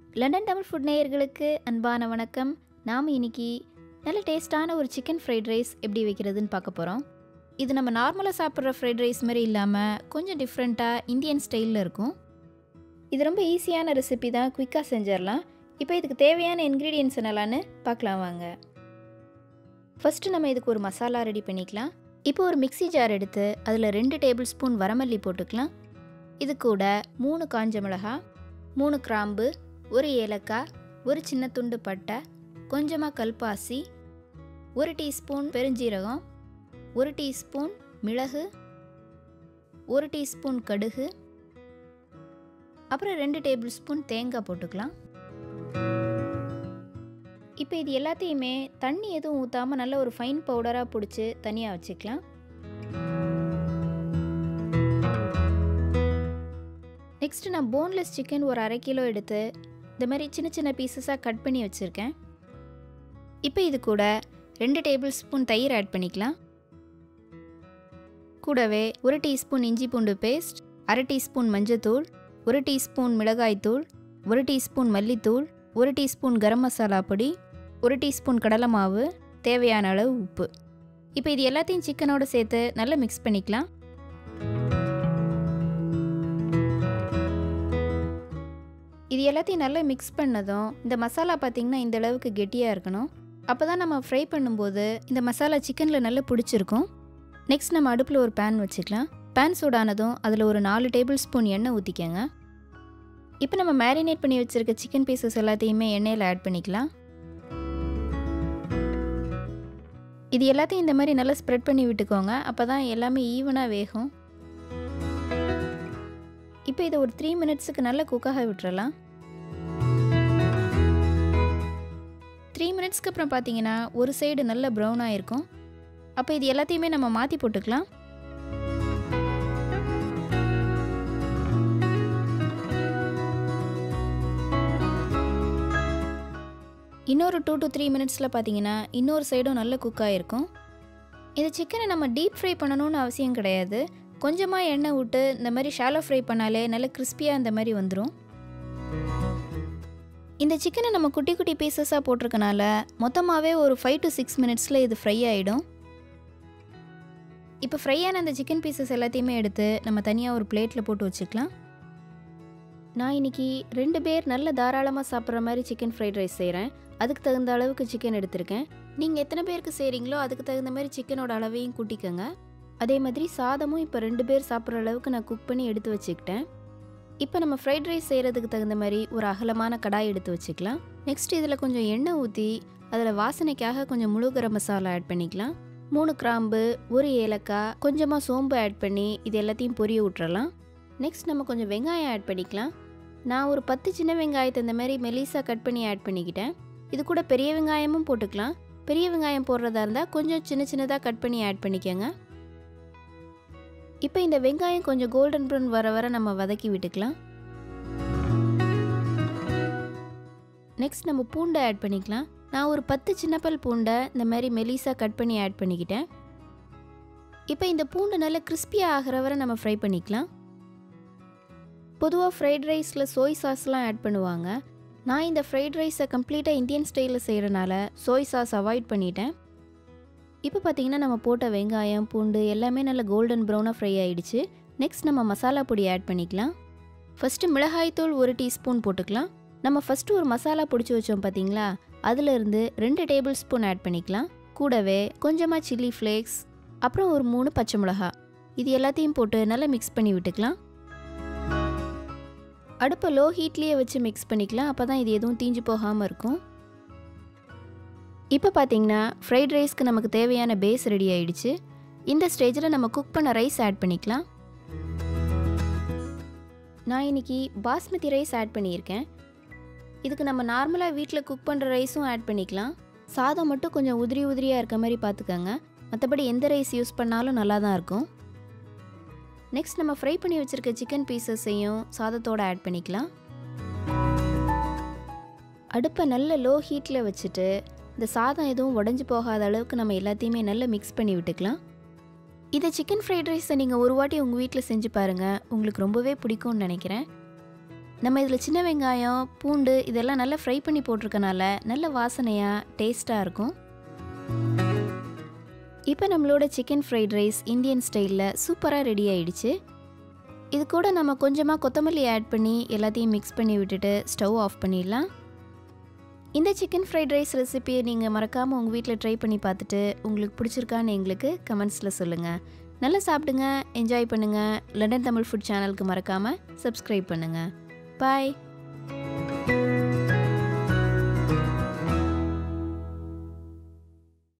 London Tamil food நேயர்களுக்கு அன்பான வணக்கம் நாம் இன்னைக்கு நல்ல டேஸ்டான ஒரு சிக்கன் ஃப்ரைட் ரைஸ் எப்படி வைக்கிறதுன்னு பார்க்க போகிறோம் இது நம்ம நார்மலாக சாப்பிட்ற ஃப்ரைட் ரைஸ் மாதிரி இல்லாமல் கொஞ்சம் டிஃப்ரெண்ட்டாக இந்தியன் ஸ்டைலில் இருக்கும் இது ரொம்ப ஈஸியான ரெசிபி தான் குயிக்காக செஞ்சிடலாம் இப்போ இதுக்கு தேவையான இன்க்ரீடியன்ஸ் என்னலான்னு பார்க்கலாம் வாங்க ஃபஸ்ட்டு நம்ம இதுக்கு ஒரு மசாலா ரெடி பண்ணிக்கலாம் இப்போ ஒரு மிக்ஸி ஜார் எடுத்து அதில் ரெண்டு டேபிள் ஸ்பூன் வரமல்லி போட்டுக்கலாம் இது கூட மூணு காஞ்ச மிளகாய் மூணு கிராம்பு ஒரு ஏலக்காய் ஒரு சின்ன துண்டு பட்டை கொஞ்சமாக கல்பாசி ஒரு டீஸ்பூன் பெருஞ்சீரகம் ஒரு டீஸ்பூன் மிளகு ஒரு டீஸ்பூன் கடுகு அப்புறம் ரெண்டு டேபிள் ஸ்பூன் தேங்காய் போட்டுக்கலாம் இப்போ இது எல்லாத்தையுமே தண்ணி எதுவும் ஊற்றாமல் நல்ல ஒரு ஃபைன் பவுடராக பிடிச்சி தனியாக வச்சுக்கலாம் நெக்ஸ்ட்டு நான் போன்லெஸ் சிக்கன் ஒரு அரை கிலோ எடுத்து இந்த மாதிரி சின்ன சின்ன பீசஸாக கட் பண்ணி வச்சுருக்கேன் இப்போ இது கூட ரெண்டு டேபிள் ஸ்பூன் தயிர் ஆட் பண்ணிக்கலாம் கூடவே ஒரு டீஸ்பூன் இஞ்சி பூண்டு பேஸ்ட் அரை டீஸ்பூன் மஞ்சத்தூள் ஒரு டீஸ்பூன் மிளகாய்த்தூள் ஒரு டீஸ்பூன் மல்லித்தூள் ஒரு டீஸ்பூன் கரம் மசாலா பொடி ஒரு டீஸ்பூன் கடலை மாவு தேவையான அளவு உப்பு இப்போ இது எல்லாத்தையும் சிக்கனோட சேர்த்து நல்லா மிக்ஸ் பண்ணிக்கலாம் இது எல்லாத்தையும் நல்லா மிக்ஸ் பண்ணதும் இந்த மசாலா பார்த்திங்கன்னா இந்த அளவுக்கு கெட்டியாக இருக்கணும் அப்போ தான் நம்ம ஃப்ரை பண்ணும்போது இந்த மசாலா சிக்கனில் நல்லா பிடிச்சிருக்கும் நெக்ஸ்ட் நம்ம அடுப்பில் ஒரு பேன் வச்சுக்கலாம் பேன் சூடானதும் அதில் ஒரு நாலு டேபிள் ஸ்பூன் எண்ணெய் ஊற்றிக்கங்க இப்போ நம்ம மேரினேட் பண்ணி வச்சுருக்க சிக்கன் பீசஸ் எல்லாத்தையுமே எண்ணெயில் ஆட் பண்ணிக்கலாம் இது எல்லாத்தையும் இந்த மாதிரி நல்லா ஸ்ப்ரெட் பண்ணி விட்டுக்கோங்க அப்போ தான் எல்லாமே ஈவனாக வேகும் இப்போ இதை ஒரு த்ரீ மினிட்ஸுக்கு நல்லா குக்காக விட்டுறலாம் த்ரீ மினிட்ஸ்க்கு அப்புறம் பார்த்தீங்கன்னா ஒரு சைடு நல்ல ப்ரௌனாக இருக்கும் அப்போ இது எல்லாத்தையுமே நம்ம மாற்றி போட்டுக்கலாம் இன்னொரு டூ டு த்ரீ மினிட்ஸில் பார்த்தீங்கன்னா இன்னொரு சைடும் நல்ல குக் ஆகிருக்கும் இந்த சிக்கனை நம்ம டீப் ஃப்ரை பண்ணணும்னு அவசியம் கிடையாது கொஞ்சமாக எண்ணெய் விட்டு இந்த மாதிரி ஷாலோ ஃப்ரை பண்ணாலே நல்ல கிறிஸ்பியாக இந்த மாதிரி வந்துடும் இந்த சிக்கனை நம்ம குட்டி குட்டி பீசஸாக போட்டிருக்கனால மொத்தமாகவே ஒரு ஃபைவ் டு சிக்ஸ் மினிட்ஸில் இது ஃப்ரை ஆகிடும் இப்போ ஃப்ரையான அந்த சிக்கன் பீசஸ் எல்லாத்தையுமே எடுத்து நம்ம தனியாக ஒரு பிளேட்டில் போட்டு வச்சுக்கலாம் நான் இன்னைக்கு ரெண்டு பேர் நல்ல தாராளமாக சாப்பிட்ற மாதிரி சிக்கன் ஃப்ரைட் ரைஸ் செய்கிறேன் அதுக்கு தகுந்த அளவுக்கு சிக்கன் எடுத்திருக்கேன் நீங்கள் எத்தனை பேருக்கு செய்கிறீங்களோ அதுக்கு தகுந்த மாதிரி சிக்கனோட அளவையும் கூட்டிக்கோங்க அதே மாதிரி சாதமும் இப்போ ரெண்டு பேர் சாப்பிட்ற அளவுக்கு நான் குக் பண்ணி எடுத்து வச்சுக்கிட்டேன் இப்போ நம்ம ஃப்ரைட் ரைஸ் செய்கிறதுக்கு தகுந்த மாதிரி ஒரு அகலமான கடாய் எடுத்து வச்சுக்கலாம் நெக்ஸ்ட் இதில் கொஞ்சம் எண்ணெய் ஊற்றி அதில் வாசனைக்காக கொஞ்சம் முழு கரம் மசாலா ஆட் பண்ணிக்கலாம் மூணு கிராம்பு ஒரு ஏலக்காய் கொஞ்சமாக சோம்பு ஆட் பண்ணி இது எல்லாத்தையும் பொரிய விட்டுறலாம் நெக்ஸ்ட் நம்ம கொஞ்சம் வெங்காயம் ஆட் பண்ணிக்கலாம் நான் ஒரு பத்து சின்ன வெங்காயத்தை இந்த மாதிரி மெலிசாக கட் பண்ணி ஆட் பண்ணிக்கிட்டேன் இது கூட பெரிய வெங்காயமும் போட்டுக்கலாம் பெரிய வெங்காயம் போடுறதா இருந்தால் கொஞ்சம் சின்ன சின்னதாக கட் பண்ணி ஆட் பண்ணிக்கோங்க இப்போ இந்த வெங்காயம் கொஞ்சம் கோல்டன் ப்ரௌன் வர வர நம்ம வதக்கி விட்டுக்கலாம் நெக்ஸ்ட் நம்ம பூண்டை ஆட் பண்ணிக்கலாம் நான் ஒரு பத்து சின்னப்பல் பூண்டை இந்த மாதிரி மெலிசாக கட் பண்ணி ஆட் பண்ணிக்கிட்டேன் இப்போ இந்த பூண்டு நல்லா கிறிஸ்பியாக ஆகிற வரை நம்ம ஃப்ரை பண்ணிக்கலாம் பொதுவாக ஃப்ரைட் ரைஸில் சோய் சாஸ்லாம் ஆட் பண்ணுவாங்க நான் இந்த ஃப்ரைட் ரைஸை கம்ப்ளீட்டாக இந்தியன் ஸ்டைலில் செய்கிறனால சோய் சாஸ் அவாய்ட் பண்ணிட்டேன் இப்போ பார்த்தீங்கன்னா நம்ம போட்ட வெங்காயம் பூண்டு எல்லாமே நல்ல கோல்டன் ப்ரௌனாக ஃப்ரை ஆகிடுச்சு நெக்ஸ்ட் நம்ம மசாலா பொடி ஆட் பண்ணிக்கலாம் ஃபஸ்ட்டு மிளகாய்த்தூள் ஒரு டீஸ்பூன் போட்டுக்கலாம் நம்ம ஃபஸ்ட்டு ஒரு மசாலா பிடிச்சி வச்சோம் பார்த்தீங்களா அதிலிருந்து ரெண்டு டேபிள் ஸ்பூன் ஆட் பண்ணிக்கலாம் கூடவே கொஞ்சமாக சில்லி ஃப்ளேக்ஸ் அப்புறம் ஒரு மூணு பச்சை மிளகா இது எல்லாத்தையும் போட்டு நல்லா மிக்ஸ் பண்ணி விட்டுக்கலாம் அடுப்பை லோ ஹீட்லேயே வச்சு மிக்ஸ் பண்ணிக்கலாம் அப்போ தான் இது எதுவும் தீஞ்சு போகாமல் இருக்கும் இப்போ பார்த்தீங்கன்னா ஃப்ரைட் ரைஸ்க்கு நமக்கு தேவையான பேஸ் ரெடி ஆயிடுச்சு இந்த ஸ்டேஜில் நம்ம குக் பண்ண ரைஸ் ஆட் பண்ணிக்கலாம் நான் இன்னைக்கு பாஸ்மதி ரைஸ் ஆட் பண்ணியிருக்கேன் இதுக்கு நம்ம நார்மலாக வீட்டில் குக் பண்ணுற ரைஸும் ஆட் பண்ணிக்கலாம் சாதம் மட்டும் கொஞ்சம் உதிரி உதிரியாக இருக்க மாதிரி பார்த்துக்கோங்க மற்றபடி எந்த ரைஸ் யூஸ் பண்ணாலும் நல்லா தான் இருக்கும் நெக்ஸ்ட் நம்ம ஃப்ரை பண்ணி வச்சுருக்க சிக்கன் பீசஸையும் சாதத்தோடு ஆட் பண்ணிக்கலாம் அடுப்பை நல்ல லோ ஹீட்டில் வச்சுட்டு இந்த சாதம் எதுவும் உடஞ்சி போகாத அளவுக்கு நம்ம எல்லாத்தையுமே நல்லா மிக்ஸ் பண்ணி விட்டுக்கலாம் இதை சிக்கன் ஃப்ரைட் ரைஸை நீங்கள் ஒரு வாட்டி உங்கள் வீட்டில் செஞ்சு பாருங்கள் உங்களுக்கு ரொம்பவே பிடிக்கும்னு நினைக்கிறேன் நம்ம இதில் சின்ன வெங்காயம் பூண்டு இதெல்லாம் நல்லா ஃப்ரை பண்ணி போட்டிருக்கனால நல்ல வாசனையாக டேஸ்ட்டாக இருக்கும் இப்போ நம்மளோட சிக்கன் ஃப்ரைட் ரைஸ் இந்தியன் ஸ்டைலில் சூப்பராக ரெடி ஆயிடுச்சு இது கூட நம்ம கொஞ்சமாக கொத்தமல்லி ஆட் பண்ணி எல்லாத்தையும் மிக்ஸ் பண்ணி விட்டுட்டு ஸ்டவ் ஆஃப் பண்ணிடலாம் இந்த சிக்கன் ஃப்ரைட் ரைஸ் ரெசிபியை நீங்கள் மறக்காமல் உங்கள் வீட்டில் ட்ரை பண்ணி பார்த்துட்டு உங்களுக்கு பிடிச்சிருக்கான்னு எங்களுக்கு கமெண்ட்ஸில் சொல்லுங்கள் நல்லா சாப்பிடுங்க என்ஜாய் பண்ணுங்கள் லண்டன் தமிழ் ஃபுட் சேனலுக்கு மறக்காமல் சப்ஸ்கிரைப் பண்ணுங்கள் பாய்